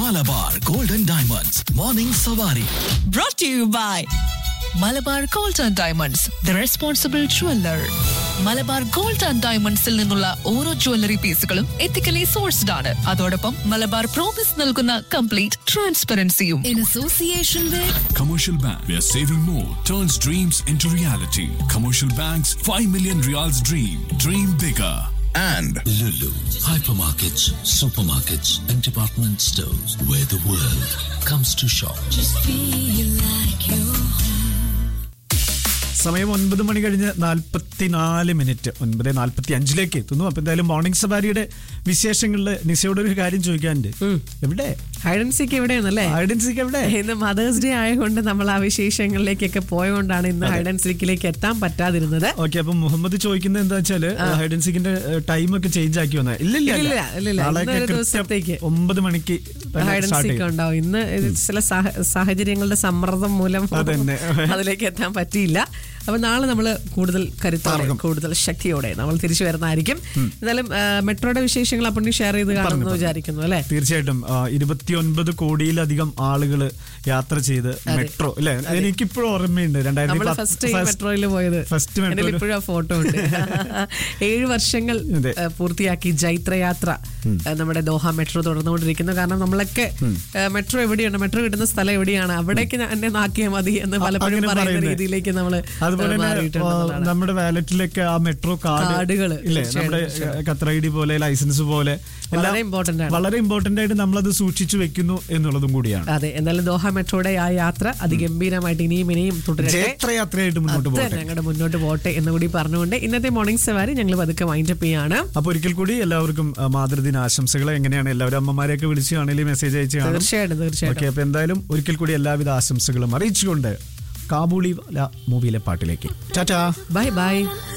Malabar golden diamonds morning സവാരി brought to you by Malabar gold and diamonds the responsible jeweller Malabar gold and ഡയമണ്ട്സിൽ നിന്നുള്ള ഓരോ jewellery പീസുകളും ethically sourced ആണ് അതോടൊപ്പം മലബാർ പ്രോമിസ് നൽകുന്ന കംപ്ലീറ്റ് ട്രാൻസ്പെറൻസിയും in association with Commercial Bank, where saving more turns dreams into reality. Commercial Bank's 5 million reals dream. Dream bigger. and Lulu, hypermarkets, supermarkets, and department stores where the world comes to shop. സമയം ഒൻപത് മണി കഴിഞ്ഞ് നാൽപ്പത്തിനാല് minute ഒൻപത് നാൽപ്പത്തി അഞ്ചിലേക്ക് എത്തുന്നു അപ്പൊ എന്തായാലും morning സവാരിയുടെ വിശേഷങ്ങളിൽ നിസയോട് ഒരു കാര്യം ചോദിക്കാനുണ്ട് എവിടെ ഹൈഡൻസിക്ക് എവിടെയാണല്ലേ ഐഡൻസിക്ക് എവിടെ ഇന്ന് മദേഴ്സ് ഡേ ആയതുകൊണ്ട് നമ്മൾ ആ വിശേഷങ്ങളിലേക്കൊക്കെ പോയതുകൊണ്ടാണ് ഇന്ന് ഹൈഡൻസിക്കിലേക്ക് എത്താൻ പറ്റാതിരുന്നത് ഓക്കെ അപ്പൊ മുഹമ്മദ് ചോദിക്കുന്നത് എന്താ വെച്ചാല് ഹൈഡൻസിക്കിന്റെ ടൈം ഒക്കെ ചേഞ്ച് ആക്കി വന്നത് ഇല്ലില്ല ഇല്ലില്ല, ഇല്ലില്ല. നാളെയൊക്കെ ഇന്നൊരു കൃത്യം ദിവസത്തേക്ക്. ഒമ്പത് മണിക്ക് തന്നെ start ഹൈഡൻസിക്ക് ചെയ്യും. ഉണ്ടാവും ഇന്ന് ഇത് ചില സാഹ- സാഹചര്യങ്ങളുടെ സമ്മർദ്ദം മൂലം അതന്നെ. അതിലേക്ക് എത്താൻ പറ്റിയില്ല അപ്പൊ നാളെ നമ്മൾ കൂടുതൽ കരുത്തോടെ കൂടുതൽ ശക്തിയോടെ നമ്മൾ തിരിച്ചു വരുന്നതായിരിക്കും എന്നാലും ആ, മെട്രോയുടെ വിശേഷങ്ങൾ അപ്പണ്ണി ഷെയർ ചെയ്ത് കാണുമെന്ന് വിചാരിക്കുന്നു അല്ലെ തീർച്ചയായിട്ടും ആ, ഇരുപത്തിയൊൻപത് കോടിയിലധികം ആളുകള് യാത്ര ചെയ്ത് മെട്രോ അല്ലെ എനിക്കിപ്പോഴും ഓർമ്മയുണ്ട് നമ്മൾ ഫസ്റ്റ് മെട്രോയിൽ പോയത് ഫസ്റ്റ് എൻ്റെ മെട്രോ ഇപ്പോഴും ആ ഫോട്ടോ ഉണ്ട് ഏഴ് വർഷങ്ങൾ അതെ. ആ, പൂർത്തിയാക്കി ജൈത്രയാത്ര ആ, നമ്മുടെ ദോഹ മെട്രോ തുടർന്നുകൊണ്ടിരിക്കുന്നു കാരണം നമ്മളൊക്കെ ആ, മെട്രോ എവിടെയാണ് മെട്രോ കിട്ടുന്ന സ്ഥലം എവിടെയാണ് അവിടേക്ക് ഞാൻ എന്നെ നാക്കിയാൽ മതി എന്ന് പലപ്പോഴും അങ്ങനെ പറയുന്ന പറയുന്നത്. രീതിയിലേക്ക് നമ്മൾ അതുപോലെ തന്നെ മാറിയിട്ടുണ്ടെന്നുള്ളതാണ്. ആ, നമ്മുടെ വാലറ്റിലൊക്കെ ആ മെട്രോ കാർഡ് കാർഡുകള്, ഇല്ലേ തീർച്ചയായും, നമ്മുടെ തീർച്ചയായും. ഖത്തർ ഐ ഡി പോലെ ലൈസൻസ് പോലെ എല്ലാം വളരെ important ആണ്. വളരെ ഇമ്പോർട്ടന്റ് ആയിട്ട് നമ്മളത് സൂക്ഷിച്ചു വെക്കുന്നു എന്നുള്ളതും കൂടിയാണ് അതെ എന്നാലും ദോഹ മെട്രോയുടെ ആ യാത്ര അതിഗംഭീരമായിട്ട് ഇനിയും ഇനിയും തുടരട്ടെ ജയത്രയാത്രയായിട്ട് മുന്നോട്ട് അത് പോകട്ടെ ഞങ്ങളുടെ മുന്നോട്ട് പോട്ടെ എന്ന് കൂടി പറഞ്ഞുകൊണ്ട് ഇന്നത്തെ മോർണിംഗ് സവാരി ഞങ്ങൾ പതുക്കെ വൈൻഡപ്പ് ചെയ്യാണ് അപ്പൊ ഒരിക്കൽ കൂടി എല്ലാവർക്കും ആ, മാതൃദിന ആശംസകൾ എങ്ങനെയാണ് എല്ലാവരും അമ്മമാരെയൊക്കെ വിളിച്ച് കാണുകയും മെസ്സേജ് അയച്ച് കാണും തീർച്ചയായിട്ടും തീർച്ചയായിട്ടും ഓക്കെ അപ്പൊ എന്തായാലും ഒരിക്കൽ കൂടി എല്ലാവിധ ആശംസകളും അറിയിച്ചുകൊണ്ട് കാബൂളി മൂവിയിലെ പാട്ടിലേക്ക് ടാറ്റാ ബൈ ബൈ